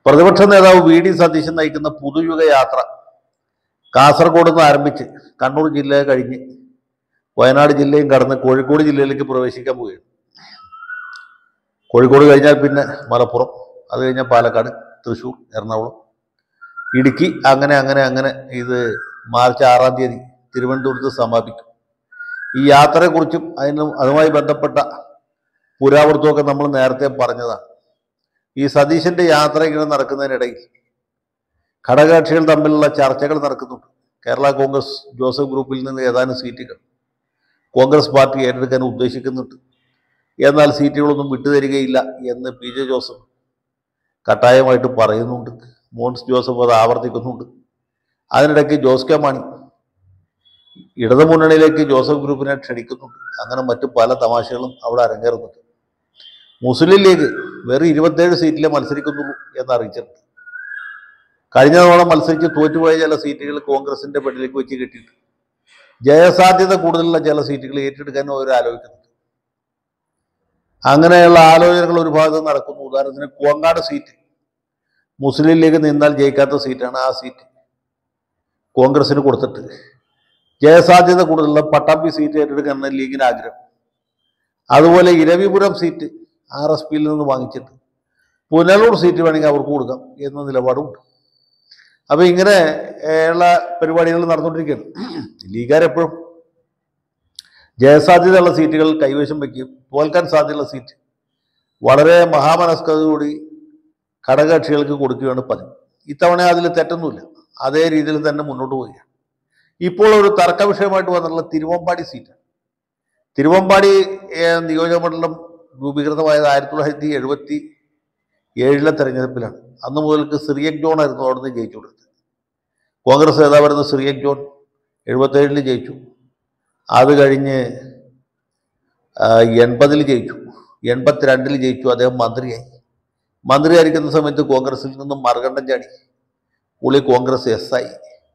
പ്രതിപക്ഷ നേതാവ് V D Satheesan നയിക്കുന്ന പുതുയുഗ യാത്ര കാസർഗോഡ് നിന്ന് ആരംഭിച്ച് കണ്ണൂർ ജില്ല കഴിഞ്ഞ് വയനാട് ജില്ലയും കടന്ന് കോഴിക്കോട് ജില്ലയിലേക്ക് പ്രവേശിക്കാൻ പോവുകയാണ് കോഴിക്കോട് കഴിഞ്ഞാൽ പിന്നെ മലപ്പുറം അത് കഴിഞ്ഞാൽ പാലക്കാട് തൃശ്ശൂർ എറണാകുളം ഇടുക്കി അങ്ങനെ അങ്ങനെ അങ്ങനെ ഇത് മാർച്ച് ആറാം തീയതി തിരുവനന്തപുരത്ത് സമാപിക്കും ഈ യാത്രയെക്കുറിച്ചും അതിന് അതുമായി ബന്ധപ്പെട്ട പുരാവൃത്തമൊക്കെ നമ്മൾ നേരത്തെ പറഞ്ഞതാണ് ഈ സതീശന്റെ യാത്ര ഇങ്ങനെ നടക്കുന്നതിനിടയിൽ ഘടകകക്ഷികൾ തമ്മിലുള്ള ചർച്ചകൾ നടക്കുന്നുണ്ട് കേരള കോൺഗ്രസ് ജോസഫ് ഗ്രൂപ്പിൽ നിന്ന് ഏതാനും സീറ്റുകൾ കോൺഗ്രസ് പാർട്ടി ഏറ്റെടുക്കാൻ ഉദ്ദേശിക്കുന്നുണ്ട് എന്നാൽ സീറ്റുകളൊന്നും വിട്ടുതരികയില്ല എന്ന് പി ജെ ജോസഫ് കട്ടായമായിട്ട് പറയുന്നുണ്ട് മോൻസ് ജോസഫ് അത് ആവർത്തിക്കുന്നുണ്ട് അതിനിടയ്ക്ക് ജോസ് കെ മാണി ഇടതുമുന്നണിയിലേക്ക് ജോസഫ് ഗ്രൂപ്പിനെ ക്ഷണിക്കുന്നുണ്ട് അങ്ങനെ മറ്റു പല തമാശകളും അവിടെ അരങ്ങേറുന്നുണ്ട് മുസ്ലിം ലീഗ് വെറും ഇരുപത്തേഴ് സീറ്റിലെ മത്സരിക്കുന്നുള്ളൂ എന്ന് അറിയിച്ചിട്ടുണ്ട് കഴിഞ്ഞ തവണ മത്സരിച്ച് തോറ്റുപോയ ചില സീറ്റുകൾ കോൺഗ്രസിന്റെ പെട്ടിലേക്ക് വെച്ച് കിട്ടിയിട്ട് ജയസാധ്യത കൂടുതലുള്ള ചില സീറ്റുകൾ ഏറ്റെടുക്കാനും അവർ ആലോചിക്കുന്നുണ്ട് അങ്ങനെയുള്ള ആലോചനകൾ ഒരു ഭാഗത്ത് നടക്കുന്നു ഉദാഹരണത്തിന് കോങ്ങാട് സീറ്റ് മുസ്ലിം ലീഗ് നിന്നാൽ ജയിക്കാത്ത സീറ്റാണ് ആ സീറ്റ് കോൺഗ്രസിന് കൊടുത്തിട്ട് ജയസാധ്യത കൂടുതലുള്ള പട്ടാമ്പി സീറ്റ് ഏറ്റെടുക്കാനാണ് ലീഗിന് ആഗ്രഹം അതുപോലെ ഇരവിപുരം സീറ്റ് ആർ എസ് പിയിൽ നിന്ന് വാങ്ങിച്ചിട്ട് പുനലൂർ സീറ്റ് വേണമെങ്കിൽ അവർക്ക് കൊടുക്കാം എന്ന നിലപാടുമുണ്ട് അപ്പൊ ഇങ്ങനെ ഉള്ള പരിപാടികൾ നടന്നുകൊണ്ടിരിക്കുകയാണ് ലീഗുകാരെപ്പോഴും ജയസാധ്യതയുള്ള സീറ്റുകൾ കൈവശം വയ്ക്കുകയും തോൽക്കാൻ സാധ്യതയുള്ള സീറ്റ് വളരെ മഹാമനസ്കതയോടി ഘടകകക്ഷികൾക്ക് കൊടുക്കുകയാണ് പതിവ് ഇത്തവണ അതിൽ തെറ്റൊന്നുമില്ല അതേ രീതിയിൽ തന്നെ മുന്നോട്ട് പോവുകയാണ് ഇപ്പോൾ ഒരു തർക്ക വിഷയമായിട്ട് വന്നിട്ടുള്ള തിരുവമ്പാടി സീറ്റ് തിരുവമ്പാടി ഏഹ്, നിയോജകമണ്ഡലം രൂപീകൃതമായത് ആയിരത്തി തൊള്ളായിരത്തി എഴുപത്തി ഏഴിലെ തെരഞ്ഞെടുപ്പിലാണ് അന്ന് മുതൽക്ക് സിറിയക് ജോൺ ആയിരുന്നു അവിടുന്ന് ജയിച്ചു കൊടുത്തത് കോൺഗ്രസ് നേതാവായിരുന്ന സിറിയക് ജോൺ എഴുപത്തേഴിൽ ജയിച്ചു അത് കഴിഞ്ഞ് എൺപതിൽ ജയിച്ചു എൺപത്തിരണ്ടിൽ ജയിച്ചു അദ്ദേഹം മന്ത്രിയായി മന്ത്രിയായിരിക്കുന്ന സമയത്ത് കോൺഗ്രസിൽ നിന്നും മറുകണ്ഠം ചാടി പുള്ളി കോൺഗ്രസ് എസ് ആയി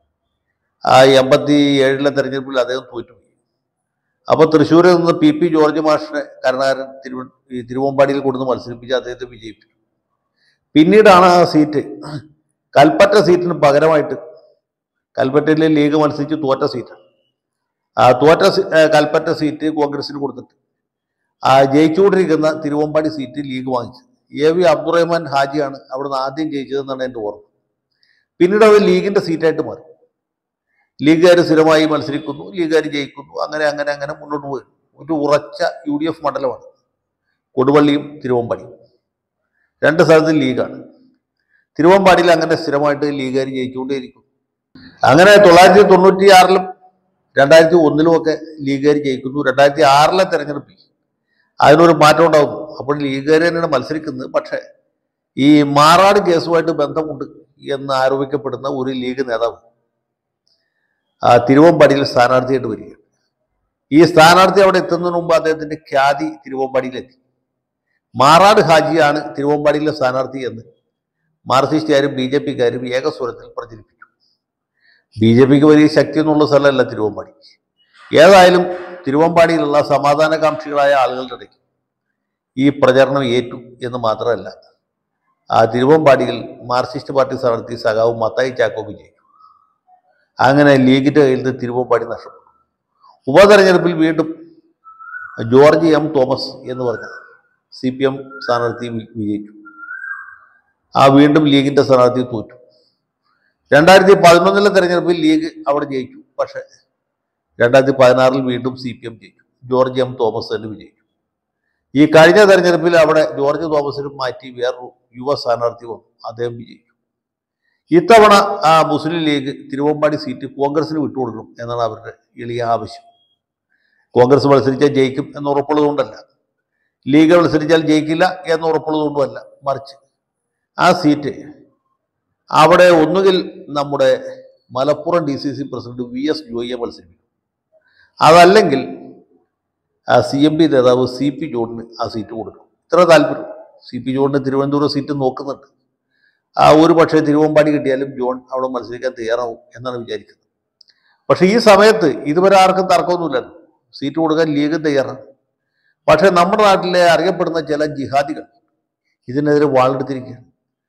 ആ എൺപത്തി ഏഴിലെ തെരഞ്ഞെടുപ്പിൽ അദ്ദേഹം തോറ്റുപോയി അപ്പോൾ തൃശ്ശൂരിൽ നിന്ന് പി പി ജോർജ് മാഷിനെ കരുണാകരൻ തിരുവ ഈ തിരുവമ്പാടിയിൽ കൊടുത്ത് മത്സരിപ്പിച്ച് അദ്ദേഹത്തെ വിജയിപ്പിച്ചു പിന്നീടാണ് ആ സീറ്റ് കൽപ്പറ്റ സീറ്റിന് പകരമായിട്ട് കൽപ്പറ്റയിലെ ലീഗ് മത്സരിച്ച് തോറ്റ സീറ്റാണ് ആ തോറ്റ സീ- ഏ, കൽപ്പറ്റ സീറ്റ് കോൺഗ്രസിന് കൊടുത്തിട്ട് ആ ജയിച്ചുകൊണ്ടിരിക്കുന്ന തിരുവമ്പാടി സീറ്റ് ലീഗ് വാങ്ങിച്ചു എ വി അബ്ദുറഹ്മാൻ ഹാജിയാണ് അവിടുന്ന് ആദ്യം ജയിച്ചതെന്നാണ് എൻ്റെ ഓർമ്മ പിന്നീട് അത് ലീഗിന്റെ സീറ്റായിട്ട് മാറി ലീഗുകാർ സ്ഥിരമായി മത്സരിക്കുന്നു ലീഗുകാർ ജയിക്കുന്നു അങ്ങനെ അങ്ങനെ അങ്ങനെ മുന്നോട്ട് പോയി ഒരു ഉറച്ച യു ഡി എഫ് മണ്ഡലമാണ് കൊടുവള്ളിയും തിരുവമ്പാടിയും രണ്ട് സ്ഥലത്തും ലീഗാണ് തിരുവമ്പാടിയിൽ അങ്ങനെ സ്ഥിരമായിട്ട് ലീഗുകാർ ജയിച്ചുകൊണ്ടേയിരിക്കും അങ്ങനെ തൊള്ളായിരത്തി തൊണ്ണൂറ്റി ആറിലും രണ്ടായിരത്തി ഒന്നിലും ഒക്കെ ലീഗുകാർ ജയിക്കുന്നു രണ്ടായിരത്തി ആറിലെ തെരഞ്ഞെടുപ്പിൽ അതിനൊരു മാറ്റം ഉണ്ടാകുന്നു അപ്പോൾ ലീഗുകാർ തന്നെയാണ് മത്സരിക്കുന്നത് പക്ഷേ ഈ മാറാട് കേസുമായിട്ട് ബന്ധമുണ്ട് എന്ന് ആരോപിക്കപ്പെടുന്ന ഒരു ലീഗ് നേതാവ് ആ തിരുവമ്പാടിയിൽ സ്ഥാനാർത്ഥിയായിട്ട് വരികയാണ് ഈ സ്ഥാനാർത്ഥി അവിടെ എത്തുന്നതിന് മുമ്പ് അദ്ദേഹത്തിന്റെ ഖ്യാതി തിരുവമ്പാടിയിലെത്തി മാറാട് ഹാജിയാണ് തിരുവമ്പാടിയിലെ സ്ഥാനാർത്ഥി എന്ന് മാർക്സിസ്റ്റുകാരും ബി ജെ പിക്കാരും ഏകസ്വരത്തിൽ പ്രചരിപ്പിച്ചു ബി ജെ പിക്ക് വലിയ ശക്തി എന്നുള്ള സ്ഥലമല്ല തിരുവമ്പാടി ഏതായാലും തിരുവമ്പാടിയിലുള്ള സമാധാനകാംക്ഷികളായ ആളുകളുടെ ഇടയ്ക്ക് ഈ പ്രചരണം ഏറ്റു എന്ന് മാത്രമല്ല ആ തിരുവമ്പാടിയിൽ മാർക്സിസ്റ്റ് പാർട്ടി സ്ഥാനാർത്ഥി സഖാവ് മത്തായി ചാക്കോ വിജയിച്ചു അങ്ങനെ ലീഗിന്റെ കയ്യിൽ നിന്ന് തിരുവമ്പാടി നഷ്ടപ്പെട്ടു ഉപതെരഞ്ഞെടുപ്പിൽ വീണ്ടും ജോർജ് എം തോമസ് എന്ന് പറഞ്ഞ സി പി എം സ്ഥാനാർത്ഥി വി- വിജയിച്ചു ആ വീണ്ടും ലീഗിന്റെ സ്ഥാനാർത്ഥി തോറ്റു രണ്ടായിരത്തി പതിനൊന്നിലെ തെരഞ്ഞെടുപ്പിൽ ലീഗ് അവിടെ ജയിച്ചു പക്ഷേ രണ്ടായിരത്തി പതിനാറിൽ വീണ്ടും സി പി എം ജയിച്ചു ജോർജ് എം തോമസ് തന്നെ വിജയിച്ചു ഈ കഴിഞ്ഞ തെരഞ്ഞെടുപ്പിൽ അവിടെ ജോർജ് തോമസിന് മാറ്റി വേറൊരു യുവ സ്ഥാനാർത്ഥി വന്നു അദ്ദേഹം വിജയിച്ചു ഇത്തവണ ആ മുസ്ലിം ലീഗ് തിരുവമ്പാടി സീറ്റ് കോൺഗ്രസിന് വിട്ടുകൊടുക്കണം എന്നാണ് അവരുടെ എളിയ ആവശ്യം കോൺഗ്രസ് മത്സരിച്ചാൽ ജയിക്കും എന്ന് ഉറപ്പുള്ളതുകൊണ്ടല്ല ലീഗ് മത്സരിച്ചാൽ ജയിക്കില്ല എന്ന് ഉറപ്പുള്ളതുകൊണ്ടുമല്ല മറിച്ച് ആ സീറ്റ് അവിടെ ഒന്നുകിൽ നമ്മുടെ Malappuram D C C president V S ജോയിയെ മത്സരിപ്പിക്കും അതല്ലെങ്കിൽ ആ സി എം പി നേതാവ് സി പി ജോണിന് ആ സീറ്റ് കൊടുക്കും ഇത്ര താല്പര്യം സി പി ജോണിന് തിരുവനന്തപുരം സീറ്റ് നോക്കുന്നുണ്ട് ആ ഒരു പക്ഷേ തിരുവമ്പാടി കിട്ടിയാലും ജോൺ അവിടെ മത്സരിക്കാൻ തയ്യാറാവും എന്നാണ് വിചാരിക്കുന്നത് പക്ഷേ ഈ സമയത്ത് ഇതുവരെ ആർക്കും തർക്കമൊന്നുമില്ലല്ലോ സീറ്റ് കൊടുക്കാൻ ലീഗ് തയ്യാറാണ് പക്ഷേ നമ്മുടെ നാട്ടിലെ അറിയപ്പെടുന്ന ചില ജിഹാദികൾ ഇതിനെതിരെ വാളെടുത്തിരിക്കുകയാണ്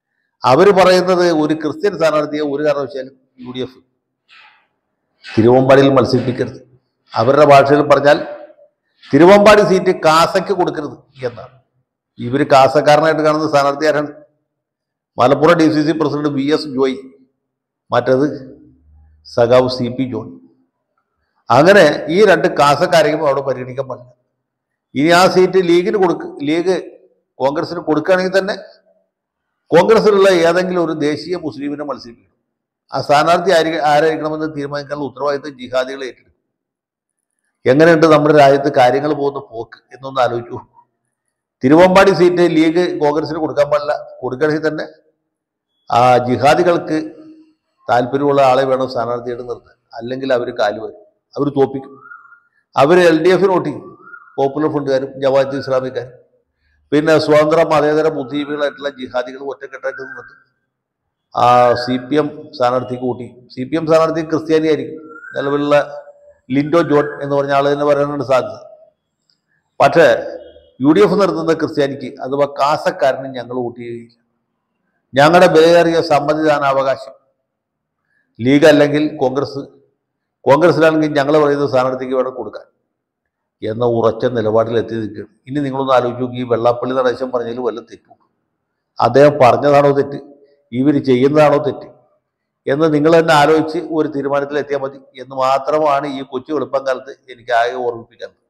അവർ പറയുന്നത് ഒരു ക്രിസ്ത്യൻ സ്ഥാനാർത്ഥിയെ ഒരു കാരണവശാലും യു ഡി എഫ് തിരുവമ്പാടിയിൽ മത്സരിപ്പിക്കരുത് അവരുടെ ഭാഷയിൽ പറഞ്ഞാൽ തിരുവമ്പാടി സീറ്റ് കാസയ്ക്ക് കൊടുക്കരുത് എന്നാണ് ഇവർ കാസക്കാരനായിട്ട് കാണുന്ന സ്ഥാനാർത്ഥി ആരാണ് Malappuram D C C president V S Joy മറ്റത് സഖാവ് സി പി ജോൺ അങ്ങനെ ഈ രണ്ട് കാസക്കാരെയും അവിടെ പരിഗണിക്കാൻ പാടില്ല ഇനി ആ സീറ്റ് ലീഗിന് കൊടുക്ക ലീഗ് കോൺഗ്രസിന് കൊടുക്കുകയാണെങ്കിൽ തന്നെ കോൺഗ്രസിലുള്ള ഏതെങ്കിലും ഒരു ദേശീയ മുസ്ലിമിനെ മത്സരിപ്പിക്കണം ആ സ്ഥാനാർത്ഥി ആരി ആരായിരിക്കണമെന്ന് തീരുമാനിക്കാനുള്ള ഉത്തരവാദിത്തം ജിഹാദികൾ ഏറ്റെടുക്കും എങ്ങനെയുണ്ട് നമ്മുടെ രാജ്യത്ത് കാര്യങ്ങൾ പോകുന്ന പോക്ക് എന്നൊന്ന് ആലോചിച്ചു തിരുവമ്പാടി സീറ്റ് ലീഗ് കോൺഗ്രസിന് കൊടുക്കാൻ പാടില്ല കൊടുക്കണമെങ്കിൽ തന്നെ ആ ജിഹാദികൾക്ക് താല്പര്യമുള്ള ആളെ വേണം സ്ഥാനാർത്ഥിയായിട്ട് നിർത്താൻ അല്ലെങ്കിൽ അവർ കാല് വരും അവർ തോപ്പിക്കും അവർ എൽ ഡി എഫിന് വോട്ട് ചെയ്യും പോപ്പുലർ ഫ്രണ്ടുകാരും ജമാഅത്ത് ഇസ്ലാമിക്കാരും പിന്നെ സ്വതന്ത്ര മതേതര ബുദ്ധിജീവികളായിട്ടുള്ള ജിഹാദികൾ ഒറ്റക്കെട്ടായിട്ട് നിന്നിട്ട് ആ സി പി എം സ്ഥാനാർത്ഥിക്ക് വോട്ട് ചെയ്യും സി പി എം സ്ഥാനാർത്ഥി ക്രിസ്ത്യാനി ആയിരിക്കും നിലവിലുള്ള ലിൻഡോ ജോൺ എന്ന് പറഞ്ഞ ആൾ തന്നെ പറയാനാണ് സാധ്യത പക്ഷേ യു ഡി എഫ് നിർത്തുന്ന ക്രിസ്ത്യാനിക്ക് അഥവാ കാസക്കാരന് ഞങ്ങൾ വോട്ട് ചെയ്യുകയില്ല ഞങ്ങളുടെ വിലയേറിയ സമ്മതിദാനാവകാശം ലീഗ് അല്ലെങ്കിൽ കോൺഗ്രസ് കോൺഗ്രസിലാണെങ്കിൽ ഞങ്ങൾ പറയുന്ന സ്ഥാനാർത്ഥിക്ക് വേണം കൊടുക്കാൻ എന്ന ഉറച്ച നിലപാടിൽ എത്തി നിൽക്കുകയാണ് ഇനി നിങ്ങളൊന്ന് ആലോചിച്ച് നോക്കി ഈ വെള്ളാപ്പള്ളി നടേശം പറഞ്ഞതിൽ വല്ല തെറ്റും അദ്ദേഹം പറഞ്ഞതാണോ തെറ്റ് ഇവർ ചെയ്യുന്നതാണോ തെറ്റ് എന്ന് നിങ്ങൾ തന്നെ ആലോചിച്ച് ഒരു തീരുമാനത്തിൽ എത്തിയാൽ മതി എന്ന് മാത്രമാണ് ഈ കൊച്ചു എളുപ്പം കാലത്ത് എനിക്ക് ആകെ ഓർമ്മിപ്പിക്കാൻ